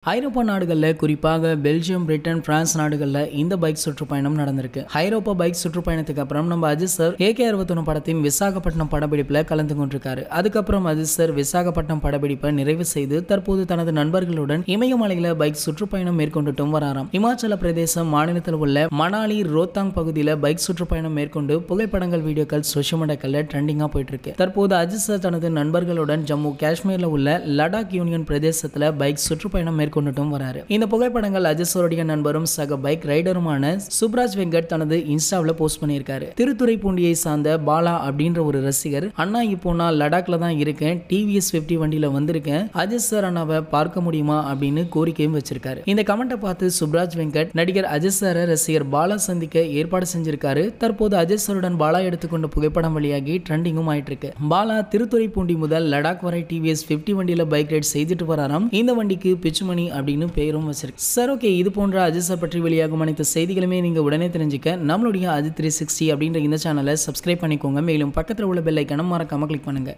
ஐரோப்பா நாடுகளில் குறிப்பாக Belgium Britain France நாடுகளில் இந்த பைக் சுற்றுப்பயணம் நடந்திருக்கு ஐரோப்பா பைக் சுற்றுப்பயணத்துக்கு அப்புறம் நம்ம அஜித் சார் ஏகே அறுபத்தொன்னு படத்தின் விசாகப்பட்டினம் படப்பிடிப்பில் கலந்து கொண்டிருக்காரு அதுக்கப்புறம் அஜித் சார் விசாகப்பட்டினம் படப்பிடிப்பை நிறைவு செய்து தற்போது தனது நண்பர்களுடன் இமயமலையில பைக் சுற்றுப்பயணம் மேற்கொண்டுட்டும் வராராம் இமாச்சல பிரதேசம் மாநிலத்தில் உள்ள மணாலி ரோத்தாங் பகுதியில் பைக் சுற்றுப்பயணம் மேற்கொண்டு புகைப்படங்கள் வீடியோக்கள் சோஷியல் மீடியாக்கள்ல ட்ரெண்டிங்காக போயிட்டு இருக்கு தற்போது அஜித் சார் தனது நண்பர்களுடன் ஜம்மு காஷ்மீர்ல உள்ள லடாக் யூனியன் பிரதேசத்துல பைக் சுற்றுப்பயணம் மேற்கொண்டுட்டும் வராரு இந்த புகைப்படங்கள் அஜித் சாருடைய நண்பரும் சக பைக் ரைடருமான சுப்ராஜ் வெங்கட் தனது இன்ஸ்டாவில் போஸ்ட் பண்ணியிருக்காரு திருத்துறைப்பூண்டியை சார்ந்த பாலா அப்படின்ற ஒரு ரசிகர் அண்ணா இப்போ நான் லடாக்ல தான் இருக்கேன் டிவிஎஸ் பிப்டி வண்டியில வந்திருக்கேன் அஜித் சார் அண்ணாவை பார்க்க முடியுமா அப்படின்னு கோரிக்கையும் வச்சிருக்காரு இந்த கமெண்ட்டை பார்த்து சுப்ராஜ் வெங்கட் நடிகர் அஜித் சாரை ரசிகர் பாலா சந்திக்க ஏற்பாடு செஞ்சிருக்காரு தற்போது அஜித் சாருடன் பாலா எடுத்துக்கொண்ட புகைப்படம் வெளியாகி ட்ரெண்டிங்கும் ஆயிட்டு இருக்கு பாலா திருத்துறைப்பூண்டி முதல் லடாக் வரை டிவிஎஸ் பிப்டி வண்டியில பைக் ரைட் செய்துட்டு வராராம் இந்த வண்டிக்கு பிச்சுமணி அப்படின்னு பேரும் வச்சிருக்கு சார் ஓகே இது போன்ற அஜித் சார் பற்றி வெளியாகும் அனைத்து செய்திகளுமே நீங்க உடனே தெரிஞ்சுக்க நம்மளுடைய அஜித் த்ரீ சிக்ஸ்டி அப்படின்ற இந்த சேனலை சப்ஸ்கிரைப் பண்ணிக்கோங்க மேலும் பக்கத்தில் உள்ள பெல் ஐக்கனை மறக்காம கிளிக் பண்ணுங்க